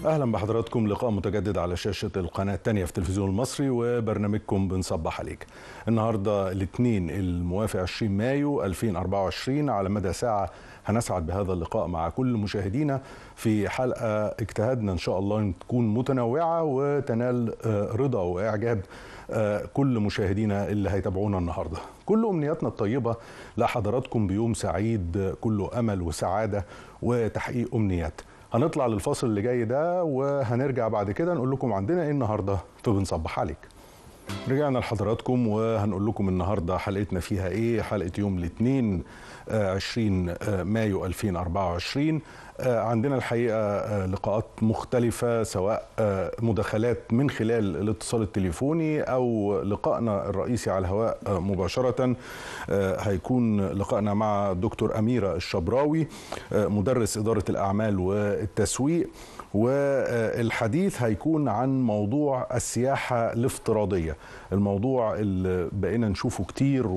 اهلا بحضراتكم لقاء متجدد على شاشه القناه الثانيه في التلفزيون المصري وبرنامجكم بنصبح عليك. النهارده الاثنين الموافق 20 مايو 2024 على مدى ساعه هنسعد بهذا اللقاء مع كل مشاهدينا في حلقه اجتهدنا ان شاء الله ان تكون متنوعه وتنال رضا واعجاب كل مشاهدينا اللي هيتابعونا النهارده. كل امنياتنا الطيبه لحضراتكم بيوم سعيد كله امل وسعاده وتحقيق امنيات. هنطلع للفاصل اللي جاي ده وهنرجع بعد كده نقول لكم عندنا ايه النهارده في بنصبح عليك. رجعنا لحضراتكم وهنقول لكم النهارده حلقتنا فيها ايه حلقه يوم الاثنين 20 مايو 2024 عندنا الحقيقه لقاءات مختلفه سواء مداخلات من خلال الاتصال التليفوني او لقائنا الرئيسي على الهواء مباشره هيكون لقائنا مع دكتور اميره الشبراوي مدرس اداره الاعمال والتسويق والحديث هيكون عن موضوع السياحه الافتراضيه الموضوع اللي بقينا نشوفه كتير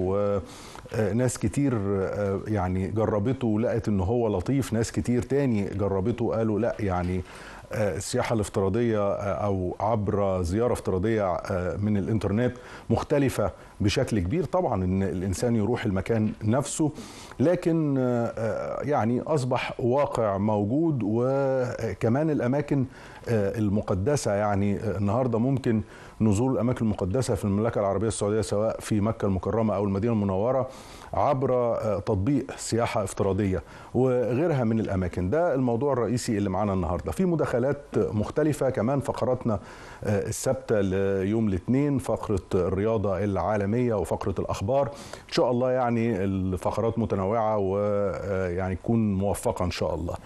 وناس كتير يعني جربته ولقت ان هو لطيف ناس كتير تاني جربته قالوا لا يعني السياحة الافتراضية أو عبر زيارة افتراضية من الإنترنت مختلفة بشكل كبير طبعا إن الإنسان يروح المكان نفسه لكن يعني أصبح واقع موجود وكمان الأماكن المقدسة يعني النهاردة ممكن نزول الأماكن المقدسة في المملكة العربية السعودية سواء في مكة المكرمة أو المدينة المنورة عبر تطبيق سياحة افتراضية وغيرها من الأماكن ده الموضوع الرئيسي اللي معانا النهاردة في مداخلات مختلفة كمان فقراتنا الثابتة ليوم الاثنين فقرة الرياضة العالمية وفقرة الأخبار إن شاء الله يعني الفقرات متنوعة ويعني تكون موفقة إن شاء الله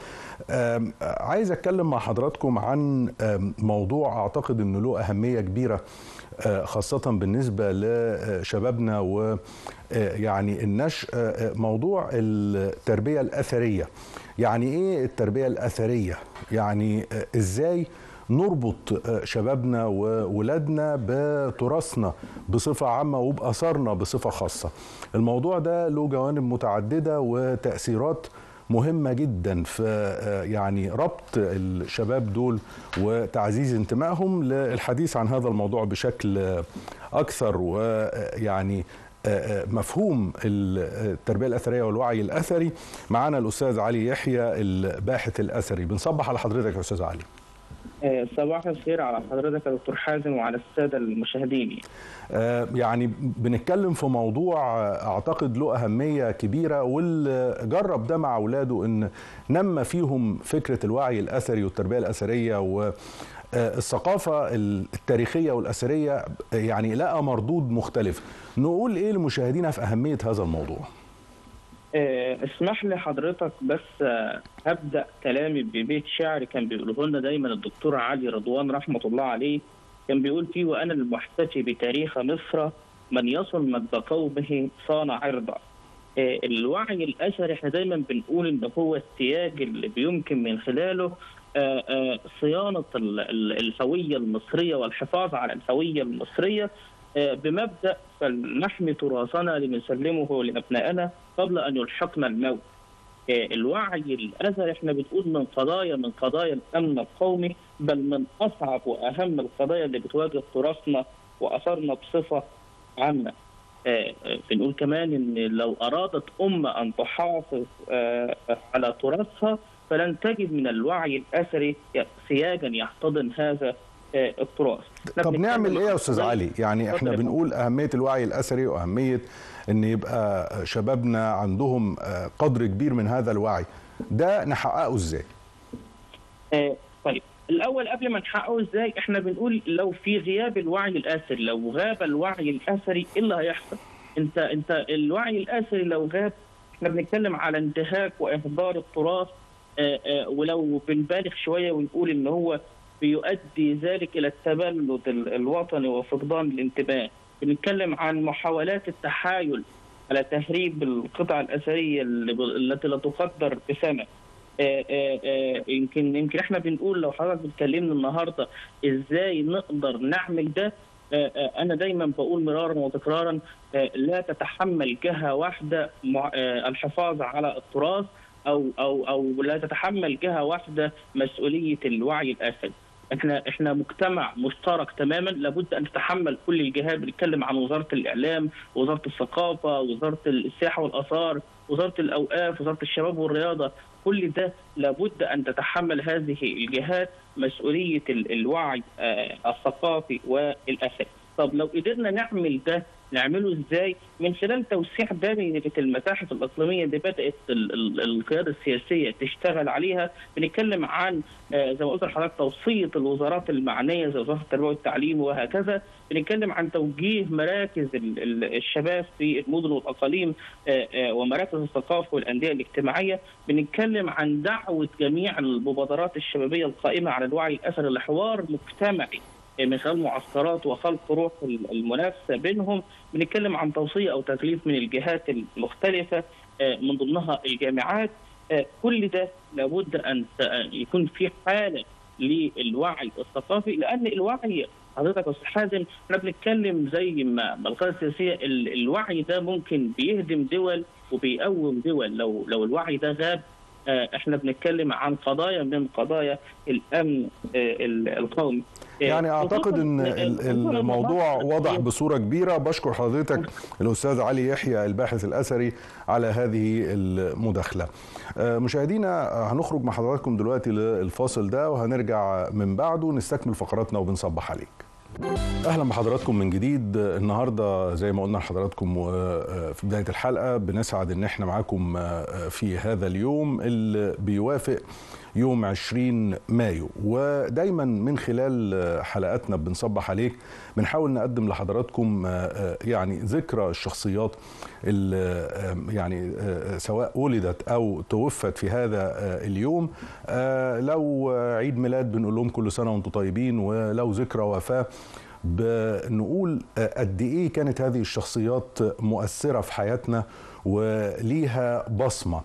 عايز أتكلم مع حضراتكم عن موضوع أعتقد أنه له أهمية كبيرة خاصة بالنسبة لشبابنا و يعني النشء موضوع التربية الأثرية يعني إيه التربية الأثرية يعني إزاي نربط شبابنا وولادنا بتراثنا بصفة عامة وبأثارنا بصفة خاصة الموضوع ده له جوانب متعددة وتأثيرات مهمه جدا في يعني ربط الشباب دول وتعزيز انتمائهم للحديث عن هذا الموضوع بشكل اكثر ويعني مفهوم التربيه الاثريه والوعي الاثري معانا الاستاذ علي يحيى الباحث الاثري بنصبح على حضرتك يا استاذ علي صباح الخير على حضرتك يا دكتور حازم وعلى الساده المشاهدين. آه يعني بنتكلم في موضوع اعتقد له اهميه كبيره واللي جرب ده مع اولاده ان نمى فيهم فكره الوعي الاثري والتربيه الاثريه و الثقافة التاريخية والأثرية يعني لقى مردود مختلف نقول إيه لمشاهدينا في أهمية هذا الموضوع اسمح لي حضرتك بس هبدا كلامي ببيت شعر كان بيقوله لنا دايما الدكتور علي رضوان رحمه الله عليه كان بيقول فيه وانا المحتفي بتاريخ مصر من يصل مجد قومه صان عرضه الوعي الاثري احنا دايما بنقول ان هو السياج اللي بيمكن من خلاله صيانه الهويه المصريه والحفاظ على الهويه المصريه بمبدا فلنحمي تراثنا لنسلمه لابنائنا قبل ان يلحقنا الموت. الوعي الاثري احنا بنقول من قضايا من قضايا الامن القومي بل من اصعب واهم القضايا اللي بتواجه تراثنا واثارنا بصفه عامه. بنقول كمان ان لو ارادت امه ان تحافظ على تراثها فلن تجد من الوعي الاثري سياجا يحتضن هذا التراث طب نعمل ايه يا استاذ علي يعني احنا بنقول اهميه الوعي الاثري واهميه ان يبقى شبابنا عندهم قدر كبير من هذا الوعي ده نحققه ازاي آه طيب الاول قبل ما نحققه ازاي احنا بنقول لو في غياب الوعي الاثري لو غاب الوعي الاثري ايه اللي هيحصل انت انت الوعي الاثري لو غاب احنا بنتكلم على انتهاك واهدار التراث آه آه ولو بنبالغ شويه ونقول ان هو بيؤدي ذلك الى التبلد الوطني وفقدان الانتباه بنتكلم عن محاولات التحايل على تهريب القطع الاثريه التي لا تقدر بثمن يمكن يمكن احنا بنقول لو حضرتك بتكلمنا النهارده ازاي نقدر نعمل ده انا دايما بقول مرارا وتكرارا لا تتحمل جهه واحده الحفاظ على التراث او او او لا تتحمل جهه واحده مسؤوليه الوعي الاثري احنا احنا مجتمع مشترك تماما لابد ان تتحمل كل الجهات بنتكلم عن وزاره الاعلام وزاره الثقافه وزاره السياحه والاثار وزاره الاوقاف وزاره الشباب والرياضه كل ده لابد ان تتحمل هذه الجهات مسؤوليه الوعي الثقافي والاثري طب لو قدرنا نعمل ده نعمله ازاي؟ من خلال توسيع دائره المتاحف الاقليميه اللي بدات القياده السياسيه تشتغل عليها، بنتكلم عن زي ما قلت لحضرتك توصيه الوزارات المعنيه زي وزاره التربيه والتعليم وهكذا، بنتكلم عن توجيه مراكز الشباب في المدن والاقاليم ومراكز الثقافه والانديه الاجتماعيه، بنتكلم عن دعوه جميع المبادرات الشبابيه القائمه على الوعي الاثري لحوار مجتمعي من خلال معسكرات وخلق روح المنافسه بينهم بنتكلم عن توصيه او تكليف من الجهات المختلفه من ضمنها الجامعات كل ده لابد ان يكون في حاله للوعي الثقافي لان الوعي حضرتك يا استاذ حازم احنا بنتكلم زي ما القياده السياسيه الوعي ده ممكن بيهدم دول وبيقوم دول لو لو الوعي ده غاب احنا بنتكلم عن قضايا من قضايا الامن القومي يعني اعتقد ان الموضوع واضح بصوره كبيره بشكر حضرتك الاستاذ علي يحيى الباحث الاثري على هذه المداخله مشاهدينا هنخرج مع حضراتكم دلوقتي للفاصل ده وهنرجع من بعده نستكمل فقراتنا وبنصبح عليك اهلا بحضراتكم من جديد النهارده زي ما قلنا لحضراتكم في بدايه الحلقه بنسعد ان احنا معاكم في هذا اليوم اللي بيوافق يوم 20 مايو ودايما من خلال حلقاتنا بنصبح عليك بنحاول نقدم لحضراتكم يعني ذكرى الشخصيات اللي يعني سواء ولدت او توفت في هذا اليوم لو عيد ميلاد بنقول لهم كل سنه وانتم طيبين ولو ذكرى وفاه بنقول قد ايه كانت هذه الشخصيات مؤثره في حياتنا وليها بصمه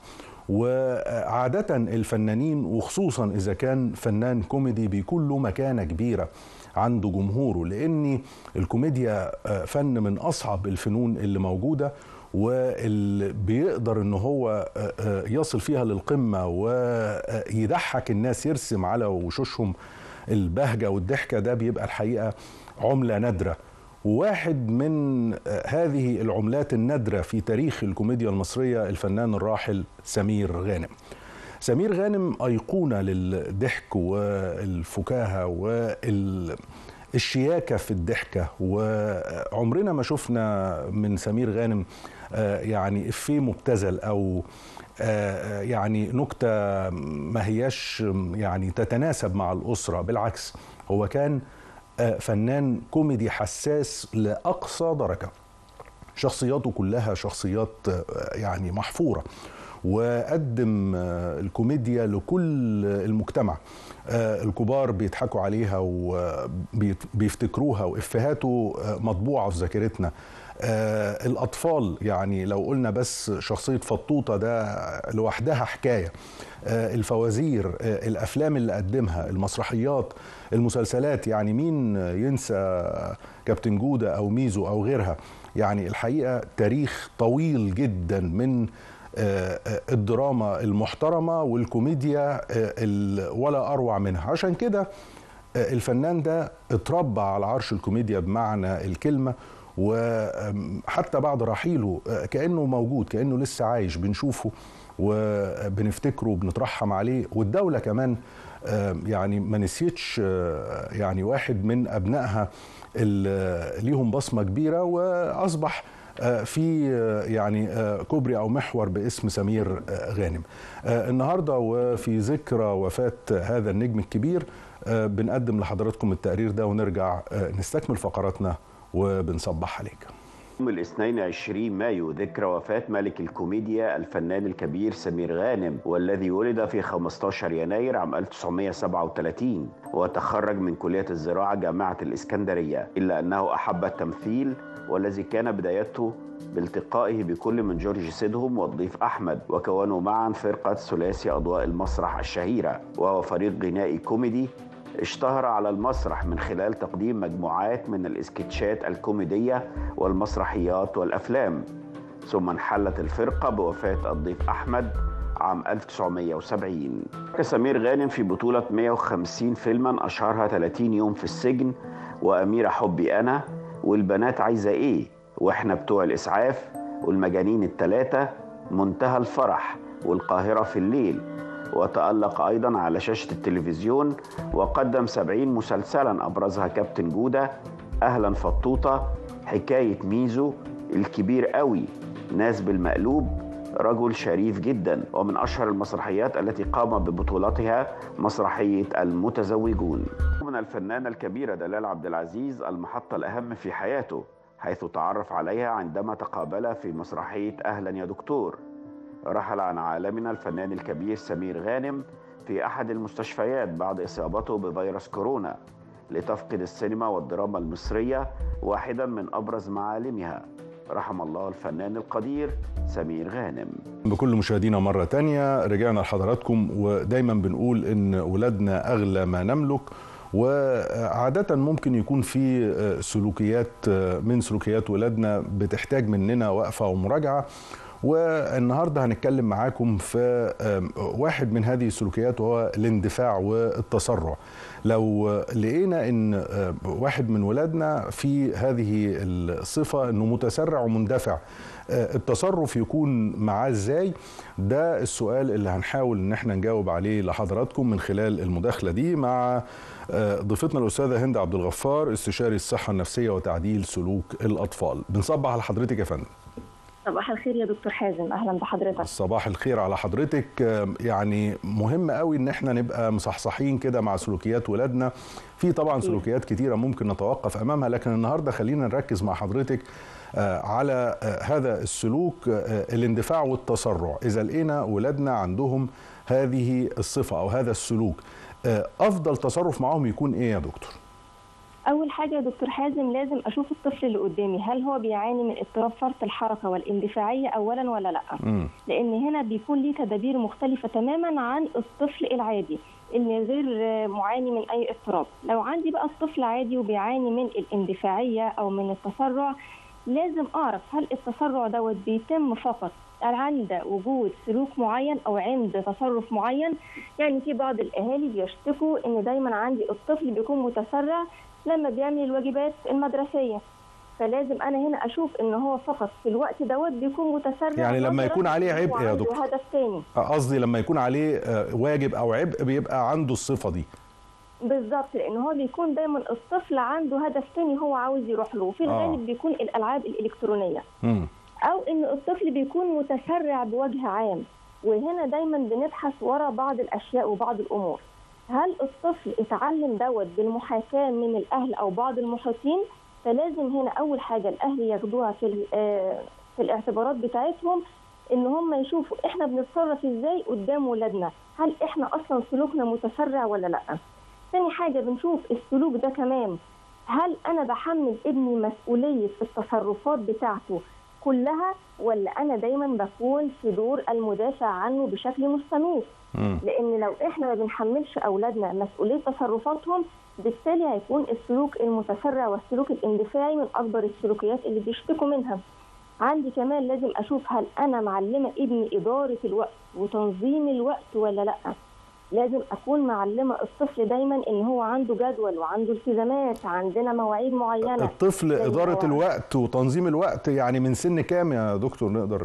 وعادة الفنانين وخصوصا إذا كان فنان كوميدي بيكون له مكانة كبيرة عند جمهوره لأن الكوميديا فن من أصعب الفنون اللي موجودة واللي بيقدر ان هو يصل فيها للقمة ويضحك الناس يرسم على وشوشهم البهجة والضحكة ده بيبقى الحقيقة عملة نادرة وواحد من هذه العملات النادرة في تاريخ الكوميديا المصرية الفنان الراحل سمير غانم سمير غانم أيقونة للضحك والفكاهة والشياكة في الضحكة وعمرنا ما شفنا من سمير غانم يعني إفيه مبتذل أو يعني نكتة ما هياش يعني تتناسب مع الأسرة بالعكس هو كان فنان كوميدي حساس لاقصى درجه شخصياته كلها شخصيات يعني محفوره وقدم الكوميديا لكل المجتمع الكبار بيضحكوا عليها وبيفتكروها وافهاته مطبوعه في ذاكرتنا الاطفال يعني لو قلنا بس شخصيه فطوطه ده لوحدها حكايه الفوازير الافلام اللي قدمها المسرحيات المسلسلات يعني مين ينسى كابتن جوده او ميزو او غيرها يعني الحقيقه تاريخ طويل جدا من الدراما المحترمه والكوميديا ولا اروع منها عشان كده الفنان ده اتربى على عرش الكوميديا بمعنى الكلمه وحتى بعد رحيله كانه موجود كانه لسه عايش بنشوفه وبنفتكره وبنترحم عليه والدوله كمان يعني ما نسيتش يعني واحد من ابنائها اللي ليهم بصمه كبيره واصبح في يعني كوبري او محور باسم سمير غانم النهارده وفي ذكرى وفاه هذا النجم الكبير بنقدم لحضراتكم التقرير ده ونرجع نستكمل فقراتنا وبنصبح عليك يوم الاثنين 20 مايو ذكرى وفاة ملك الكوميديا الفنان الكبير سمير غانم والذي ولد في 15 يناير عام 1937 وتخرج من كلية الزراعة جامعة الإسكندرية إلا أنه أحب التمثيل والذي كان بدايته بالتقائه بكل من جورج سيدهم والضيف أحمد وكونوا معا فرقة ثلاثي أضواء المسرح الشهيرة وهو فريق غنائي كوميدي اشتهر على المسرح من خلال تقديم مجموعات من الاسكتشات الكوميدية والمسرحيات والأفلام ثم انحلت الفرقة بوفاة الضيف أحمد عام 1970 سمير غانم في بطولة 150 فيلما أشهرها 30 يوم في السجن وأميرة حبي أنا والبنات عايزة إيه وإحنا بتوع الإسعاف والمجانين التلاتة منتهى الفرح والقاهرة في الليل وتألق أيضا على شاشة التلفزيون وقدم سبعين مسلسلا أبرزها كابتن جودة أهلا فطوطة حكاية ميزو الكبير قوي ناس بالمقلوب رجل شريف جدا ومن أشهر المسرحيات التي قام ببطولتها مسرحية المتزوجون من الفنانة الكبيرة دلال عبد العزيز المحطة الأهم في حياته حيث تعرف عليها عندما تقابلا في مسرحية أهلا يا دكتور رحل عن عالمنا الفنان الكبير سمير غانم في أحد المستشفيات بعد إصابته بفيروس كورونا لتفقد السينما والدراما المصرية واحدا من أبرز معالمها رحم الله الفنان القدير سمير غانم بكل مشاهدينا مرة تانية رجعنا لحضراتكم ودايما بنقول إن ولادنا أغلى ما نملك وعادة ممكن يكون في سلوكيات من سلوكيات ولادنا بتحتاج مننا وقفة ومراجعة والنهارده هنتكلم معاكم في واحد من هذه السلوكيات وهو الاندفاع والتسرع لو لقينا ان واحد من ولادنا في هذه الصفه انه متسرع ومندفع التصرف يكون معاه ازاي ده السؤال اللي هنحاول ان احنا نجاوب عليه لحضراتكم من خلال المداخله دي مع ضيفتنا الاستاذه هند عبد الغفار استشاري الصحه النفسيه وتعديل سلوك الاطفال بنصبح على حضرتك يا فندم صباح الخير يا دكتور حازم اهلا بحضرتك صباح الخير على حضرتك يعني مهم قوي ان احنا نبقى مصحصحين كده مع سلوكيات ولادنا في طبعا سلوكيات كتيره ممكن نتوقف امامها لكن النهارده خلينا نركز مع حضرتك على هذا السلوك الاندفاع والتسرع اذا لقينا ولادنا عندهم هذه الصفه او هذا السلوك افضل تصرف معاهم يكون ايه يا دكتور اول حاجه يا دكتور حازم لازم اشوف الطفل اللي قدامي هل هو بيعاني من اضطراب فرط الحركه والاندفاعيه اولا ولا لا م. لان هنا بيكون ليه تدابير مختلفه تماما عن الطفل العادي اللي غير معاني من اي اضطراب لو عندي بقى الطفل عادي وبيعاني من الاندفاعيه او من التسرع لازم اعرف هل التسرع دوت بيتم فقط عند وجود سلوك معين او عند تصرف معين يعني في بعض الاهالي بيشتكوا ان دايما عندي الطفل بيكون متسرع لما بيعمل الواجبات المدرسيه فلازم انا هنا اشوف ان هو فقط في الوقت دوت بيكون متسرع يعني لما يكون عليه عبء يا دكتور هدف تاني قصدي لما يكون عليه واجب او عبء بيبقى عنده الصفه دي بالظبط لان هو بيكون دايما الطفل عنده هدف تاني هو عاوز يروح له وفي الغالب بيكون الالعاب الالكترونيه م. او ان الطفل بيكون متسرع بوجه عام وهنا دايما بنبحث ورا بعض الاشياء وبعض الامور هل الطفل اتعلم دوت بالمحاكاه من الاهل او بعض المحيطين فلازم هنا اول حاجه الاهل ياخدوها في في الاعتبارات بتاعتهم ان هم يشوفوا احنا بنتصرف ازاي قدام ولادنا هل احنا اصلا سلوكنا متسرع ولا لا ثاني حاجه بنشوف السلوك ده كمان هل انا بحمل ابني مسؤوليه التصرفات بتاعته كلها ولا انا دايما بكون في دور المدافع عنه بشكل مستميت لان لو احنا ما بنحملش اولادنا مسؤوليه تصرفاتهم بالتالي هيكون السلوك المتسرع والسلوك الاندفاعي من اكبر السلوكيات اللي بيشتكوا منها عندي كمان لازم اشوف هل انا معلمه ابني اداره الوقت وتنظيم الوقت ولا لا لازم اكون معلمه الطفل دايما ان هو عنده جدول وعنده التزامات عندنا مواعيد معينه الطفل اداره الوقت وتنظيم الوقت يعني من سن كام يا دكتور نقدر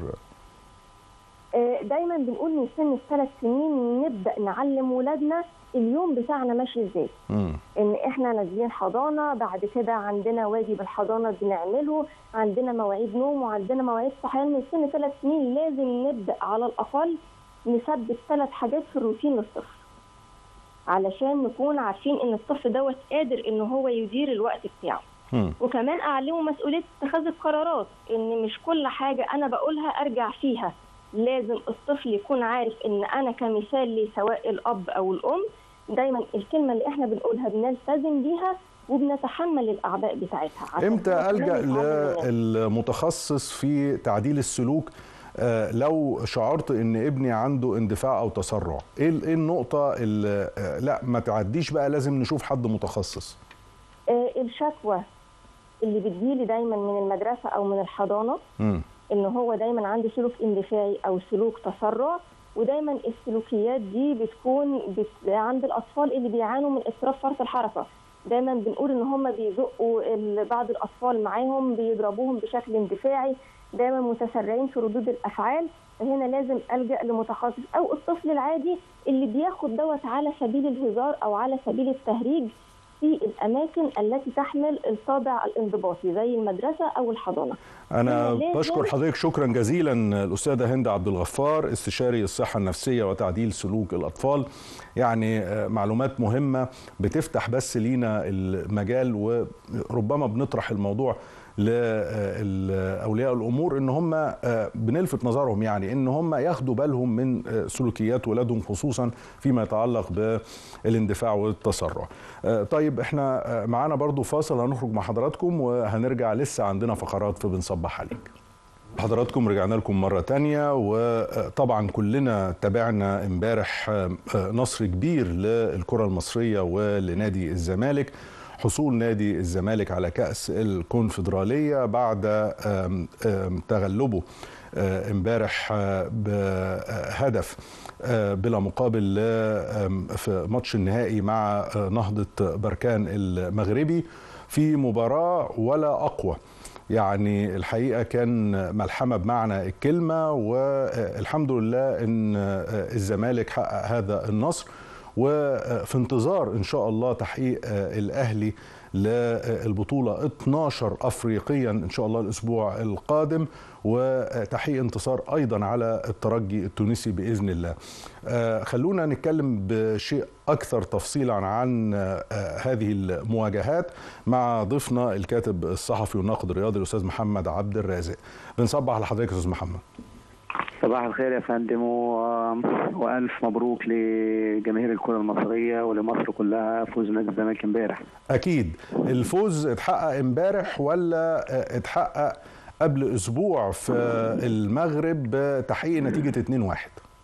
دايما بنقول من سن الثلاث سنين نبدا نعلم ولادنا اليوم بتاعنا ماشي ازاي ان احنا نازلين حضانه بعد كده عندنا واجب الحضانه بنعمله عندنا مواعيد نوم وعندنا مواعيد صحيان من سن ثلاث سنين لازم نبدا على الاقل نثبت ثلاث حاجات في الروتين للطفل علشان نكون عارفين ان الطفل دوت قادر ان هو يدير الوقت بتاعه م. وكمان اعلمه مسؤوليه اتخاذ القرارات ان مش كل حاجه انا بقولها ارجع فيها لازم الطفل يكون عارف ان انا كمثال لي سواء الاب او الام دايما الكلمه اللي احنا بنقولها بنلتزم بيها وبنتحمل الاعباء بتاعتها امتى الجا للمتخصص في تعديل السلوك آه لو شعرت ان ابني عنده اندفاع او تسرع ايه ايه النقطه اللي آه لا ما تعديش بقى لازم نشوف حد متخصص آه الشكوى اللي بتجيلي دايما من المدرسه او من الحضانه م. ان هو دايما عنده سلوك اندفاعي او سلوك تسرع ودايما السلوكيات دي بتكون بت... عند الاطفال اللي بيعانوا من اضطراب فرط الحركه دايما بنقول ان هم بيزقوا ال- بعض الاطفال معاهم بيضربوهم بشكل اندفاعي دايما متسرعين في ردود الافعال فهنا لازم الجا لمتخصص او الطفل العادي اللي بياخد دوت على سبيل الهزار او على سبيل التهريج في الاماكن التي تحمل الطابع الانضباطي زي المدرسه او الحضانه أنا هنا لازم- بشكر حضرتك شكرا جزيلا الأستاذة هند عبد الغفار استشاري الصحة النفسية وتعديل سلوك الأطفال يعني آه، معلومات مهمة بتفتح بس لينا المجال وربما بنطرح الموضوع لأولياء الأمور إن هم آه، بنلفت نظرهم يعني إن هم ياخدوا بالهم من آه، سلوكيات ولادهم خصوصا فيما يتعلق بالاندفاع والتسرع آه، طيب احنا آه، معانا برضو فاصل هنخرج مع حضراتكم وهنرجع لسه عندنا فقرات في بنصبح عليك حضراتكم رجعنا لكم مرة تانية وطبعا كلنا تابعنا امبارح نصر كبير للكرة المصرية ولنادي الزمالك حصول نادي الزمالك على كأس الكونفدرالية بعد آم، آم، تغلبه آه، امبارح آه، بهدف آه، بلا مقابل آه، آم، في ماتش النهائي مع آه، نهضة بركان المغربي في مباراة ولا أقوى يعني الحقيقه كان ملحمه بمعنى الكلمه والحمد لله ان الزمالك حقق هذا النصر وفي انتظار ان شاء الله تحقيق الاهلي للبطوله 12 افريقيا ان شاء الله الاسبوع القادم وتحقيق انتصار ايضا على الترجي التونسي باذن الله. آه، خلونا نتكلم بشيء اكثر تفصيلا عن آه، هذه المواجهات مع ضيفنا الكاتب الصحفي والناقد الرياضي الاستاذ محمد عبد الرازق. بنصبح على حضرتك يا استاذ محمد. صباح الخير يا فندم و... والف مبروك لجماهير الكره المصريه ولمصر كلها فوز نادي الزمالك امبارح اكيد الفوز اتحقق امبارح ولا آه، اتحقق قبل اسبوع في المغرب بتحقيق نتيجه 2-1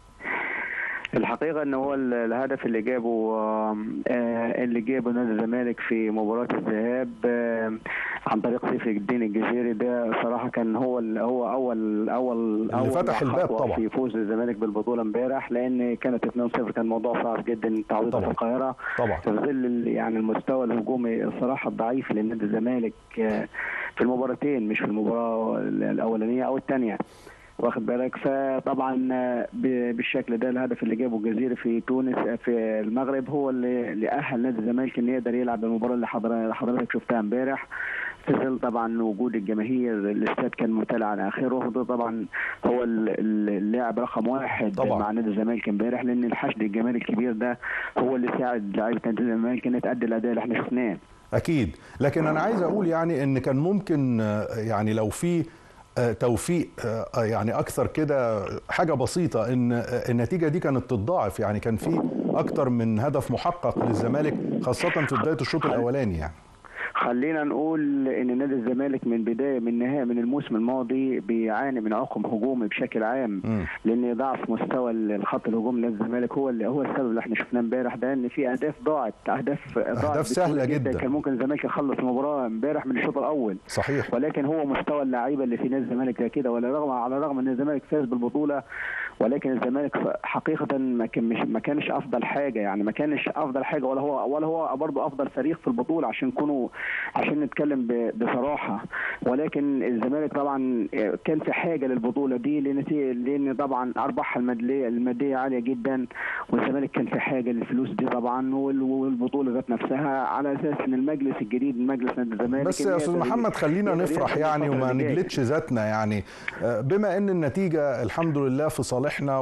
الحقيقه ان هو ال- الهدف اللي جابه آم، آه، اللي جابه نادي الزمالك في مباراه الذهاب آم، عن طريق سيف الدين الجزيري ده صراحه كان هو ال- هو اول اول اول فتح الباب خطوة طبعا. في فوز الزمالك بالبطوله امبارح لان كانت 2-0 كان موضوع صعب جدا تعويضها في طبعا. القاهره طبعا في ظل ال- يعني المستوى الهجومي الصراحه الضعيف لنادي الزمالك آه، في المباراتين مش في المباراه الاولانيه او الثانيه واخد بالك فطبعا آه، ب- بالشكل ده الهدف اللي جابه الجزيري في تونس آه، في المغرب هو اللي اللي اهل نادي الزمالك ان يقدر يلعب المباراه اللي حضر- اللي حضرتك شفتها امبارح في ظل طبعا وجود الجماهير الاستاد كان ممتلئ على اخره وده طبعا هو ال- ال- اللاعب رقم واحد طبعا. مع نادي الزمالك امبارح لان الحشد الجماهيري الكبير ده هو اللي ساعد لعيبه نادي الزمالك انها تأدي الاداء اللي احنا شفناه اكيد لكن انا عايز اقول يعني ان كان ممكن آه، يعني لو في آه، توفيق آه، يعني اكثر كده حاجه بسيطه ان آه، النتيجه دي كانت تتضاعف يعني كان في اكتر من هدف محقق للزمالك خاصه في بدايه الشوط الاولاني يعني خلينا نقول ان نادي الزمالك من بدايه من نهايه من الموسم الماضي بيعاني من عقم هجومي بشكل عام مم. لان ضعف مستوى الخط الهجومي لنادي الزمالك هو اللي هو السبب اللي احنا شفناه امبارح ده ان في اهداف ضاعت اهداف ضاعت سهلة بسهولة جدا. كان ممكن الزمالك يخلص المباراه امبارح من الشوط الاول صحيح ولكن هو مستوى اللعيبه اللي في نادي الزمالك ده كده ولا رغم على الرغم ان الزمالك فاز بالبطوله ولكن الزمالك حقيقه ما كان مش ما كانش افضل حاجه يعني ما كانش افضل حاجه ولا هو ولا هو برضه افضل فريق في البطوله عشان نكونوا عشان نتكلم ب- بصراحه ولكن الزمالك طبعا كان في حاجه للبطوله دي لان لان طبعا ارباحها الماديه الماديه عاليه جدا والزمالك كان في حاجه للفلوس دي طبعا وال- والبطوله ذات نفسها على اساس ان المجلس الجديد مجلس نادي الزمالك بس إن يا استاذ يقدر- محمد خلينا يقدر نفرح ياخد يعني الفترة وما اللي جاية. نجلدش ذاتنا يعني آه، بما ان النتيجه الحمد لله في صالحنا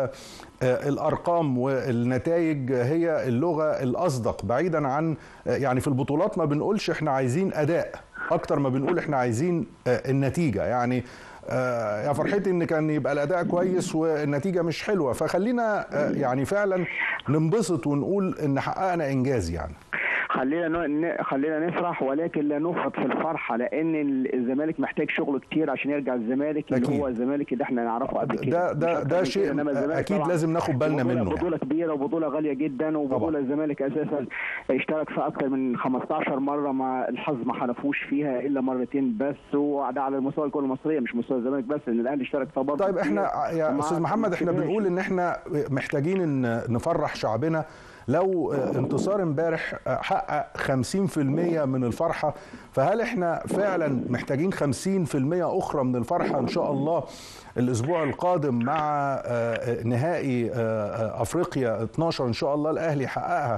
والارقام والنتائج هي اللغه الاصدق بعيدا عن آه، يعني في البطولات ما بنقولش احنا عايزين اداء اكتر ما بنقول احنا عايزين آه، النتيجه يعني آه، يا فرحتي ان كان يبقى الاداء كويس والنتيجه مش حلوه فخلينا آه، يعني فعلا ننبسط ونقول ان حققنا انجاز يعني خلينا ن... خلينا نفرح ولكن لا نفرط في الفرحه لان الزمالك محتاج شغل كتير عشان يرجع الزمالك اللي أكيد. هو الزمالك اللي احنا نعرفه قبل كده ده ده مش أكتر ده من شيء كده. إنما الزمالك اكيد طبعاً لازم ناخد بالنا بطولة- منه بطوله يعني. كبيره وبطوله غاليه جدا وبطوله طبعاً. الزمالك اساسا اشترك في اكثر من 15 مره ما الحظ ما حلفوش فيها الا مرتين بس وده على المستوى الكره المصريه مش مستوى الزمالك بس ان الاهلي اشترك فيها برضه طيب احنا كتير. يا وما استاذ محمد احنا كسبهاش. بنقول ان احنا محتاجين ان نفرح شعبنا لو انتصار امبارح حقق 50% من الفرحه فهل احنا فعلا محتاجين 50% اخرى من الفرحه ان شاء الله الاسبوع القادم مع آه، نهائي آه، افريقيا 12 ان شاء الله الاهلي يحققها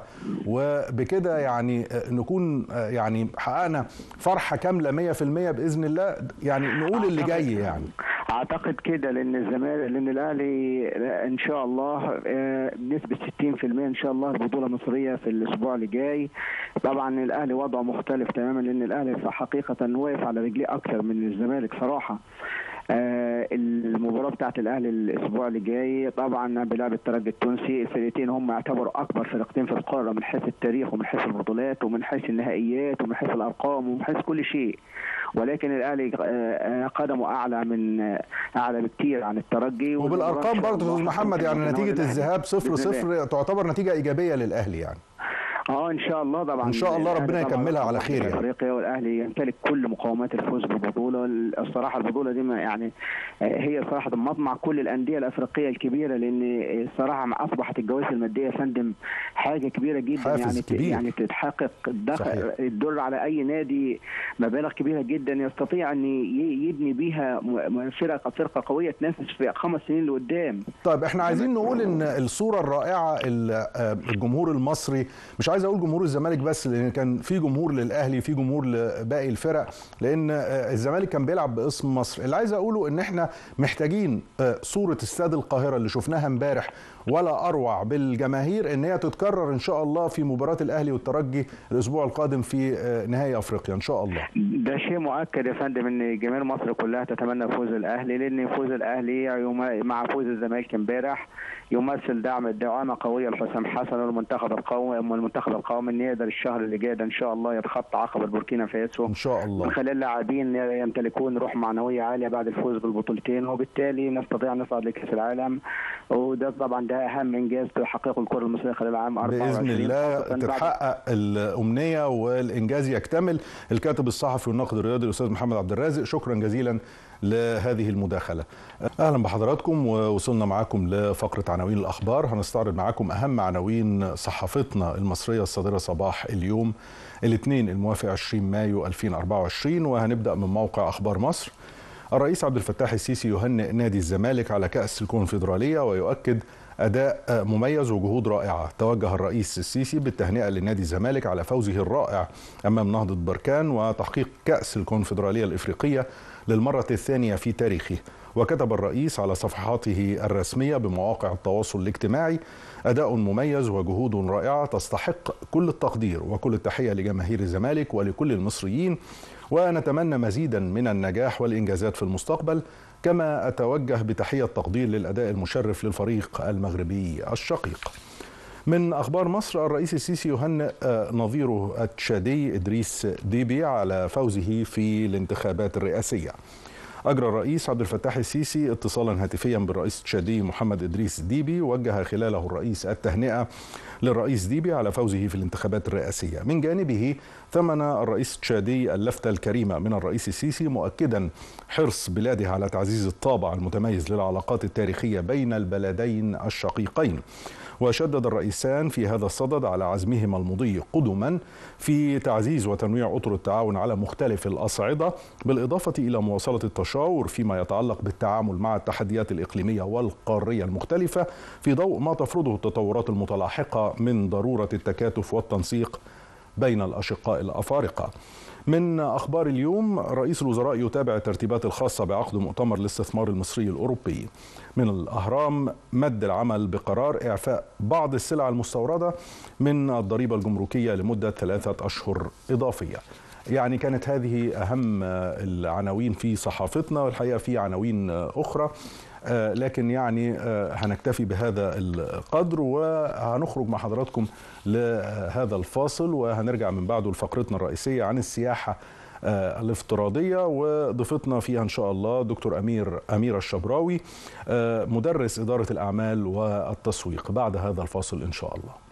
وبكده يعني آه، نكون آه، يعني حققنا فرحه كامله 100% باذن الله يعني نقول اللي جاي يعني اعتقد كده لان الزمالك لان الاهلي ان شاء الله آه، بنسبه 60% ان شاء الله البطوله المصريه في الاسبوع اللي جاي طبعا الاهلي وضعه مختلف تماما لان الاهلي حقيقه واقف على رجليه اكثر من الزمالك صراحه آه، المباراه بتاعت الاهلي الاسبوع اللي جاي طبعا بيلعب الترجي التونسي الفرقتين هم يعتبروا اكبر فرقتين في القاره من حيث التاريخ ومن حيث البطولات ومن حيث النهائيات ومن حيث الارقام ومن حيث كل شيء ولكن الاهلي آه، آه، قدمه اعلى من آه، اعلى بكتير عن الترجي وبالارقام والمباراة إن شاء برضه الله استاذ محمد يعني هتكون نتيجه الأهلي الذهاب 0 بإذن الله. 0 تعتبر نتيجه ايجابيه للاهلي يعني اه ان شاء الله طبعا إن شاء الله ربنا الأهلي طبعاً يكملها على رقم خير واحد في يعني. افريقيا والاهلي يمتلك كل مقومات الفوز بالبطوله الصراحه البطوله دي ما يعني آه، هي صراحه مطمع كل الانديه الافريقيه الكبيره لان الصراحه ما اصبحت الجوائز الماديه يا فندم حاجه كبيره جدا حافز يعني ت- كبير. يعني تتحقق الدخل صحيح. الدر على اي نادي مبالغ كبيره جدا يستطيع ان ي- يبني بيها م- م- فرقه فرقه قويه تنافس في خمس سنين لقدام طيب احنا عايزين نقول ان الصوره الرائعه ال- آه، الجمهور المصري مش عايز اقول جمهور الزمالك بس لان كان في جمهور للاهلي في جمهور لباقي الفرق لان آه، الزمالك كان بيلعب باسم مصر اللي عايز اقوله ان احنا محتاجين آه، صوره استاد القاهره اللي شفناها امبارح ولا اروع بالجماهير ان هي تتكرر ان شاء الله في مباراه الاهلي والترجي الاسبوع القادم في آه، نهائي افريقيا ان شاء الله ده شيء مؤكد يا فندم ان جماهير مصر كلها تتمنى فوز الاهلي لان فوز الاهلي يوم- مع فوز الزمالك امبارح يمثل دعم دعامه قويه لحسام حسن والمنتخب القومي والمنتخب القومي ان يقدر الشهر اللي جاي ده ان شاء الله يتخطى عقبه بوركينا فاسو ان شاء الله من خلال لاعبين يمتلكون روح معنويه عاليه بعد الفوز بالبطولتين وبالتالي نستطيع نصعد لكاس العالم وده طبعا ده اهم انجاز تحققه الكره المصريه خلال عام 24 باذن الله خاصة بعد تتحقق الامنيه والانجاز يكتمل الكاتب الصحفي والناقد الرياضي الاستاذ محمد عبد الرازق شكرا جزيلا لهذه المداخله اهلا بحضراتكم ووصلنا معاكم لفقره عناوين الاخبار هنستعرض معاكم اهم عناوين صحافتنا المصريه الصادره صباح اليوم الاثنين الموافق 20 مايو 2024 وهنبدا من موقع اخبار مصر الرئيس عبد الفتاح السيسي يهنئ نادي الزمالك على كأس الكونفدرالية ويؤكد أداء مميز وجهود رائعة توجه الرئيس السيسي بالتهنئة لنادي الزمالك على فوزه الرائع أمام نهضة بركان وتحقيق كأس الكونفدرالية الإفريقية للمرة الثانية في تاريخه وكتب الرئيس على صفحاته الرسمية بمواقع التواصل الاجتماعي أداء مميز وجهود رائعة تستحق كل التقدير وكل التحية لجماهير الزمالك ولكل المصريين ونتمنى مزيدا من النجاح والإنجازات في المستقبل كما أتوجه بتحية تقدير للأداء المشرف للفريق المغربي الشقيق من أخبار مصر الرئيس السيسي يهنئ نظيره التشادي إدريس ديبي على فوزه في الانتخابات الرئاسية أجرى الرئيس عبد الفتاح السيسي اتصالا هاتفيا بالرئيس التشادي محمد إدريس ديبي وجه خلاله الرئيس التهنئة للرئيس ديبي على فوزه في الانتخابات الرئاسية من جانبه ثمن الرئيس التشادي اللفتة الكريمة من الرئيس السيسي مؤكدا حرص بلاده على تعزيز الطابع المتميز للعلاقات التاريخية بين البلدين الشقيقين وشدد الرئيسان في هذا الصدد على عزمهما المضي قدما في تعزيز وتنويع اطر التعاون على مختلف الاصعده بالاضافه الى مواصله التشاور فيما يتعلق بالتعامل مع التحديات الاقليميه والقاريه المختلفه في ضوء ما تفرضه التطورات المتلاحقه من ضروره التكاتف والتنسيق بين الاشقاء الافارقه. من اخبار اليوم رئيس الوزراء يتابع الترتيبات الخاصه بعقد مؤتمر الاستثمار المصري الاوروبي. من الاهرام مد العمل بقرار اعفاء بعض السلع المستورده من الضريبه الجمركيه لمده ثلاثه اشهر اضافيه. يعني كانت هذه أهم العناوين في صحافتنا والحقيقة في عناوين أخرى لكن يعني هنكتفي بهذا القدر وهنخرج مع حضراتكم لهذا الفاصل وهنرجع من بعده لفقرتنا الرئيسية عن السياحة الافتراضية وضيفتنا فيها إن شاء الله دكتور أمير أميرة الشبراوي مدرس إدارة الأعمال والتسويق بعد هذا الفاصل إن شاء الله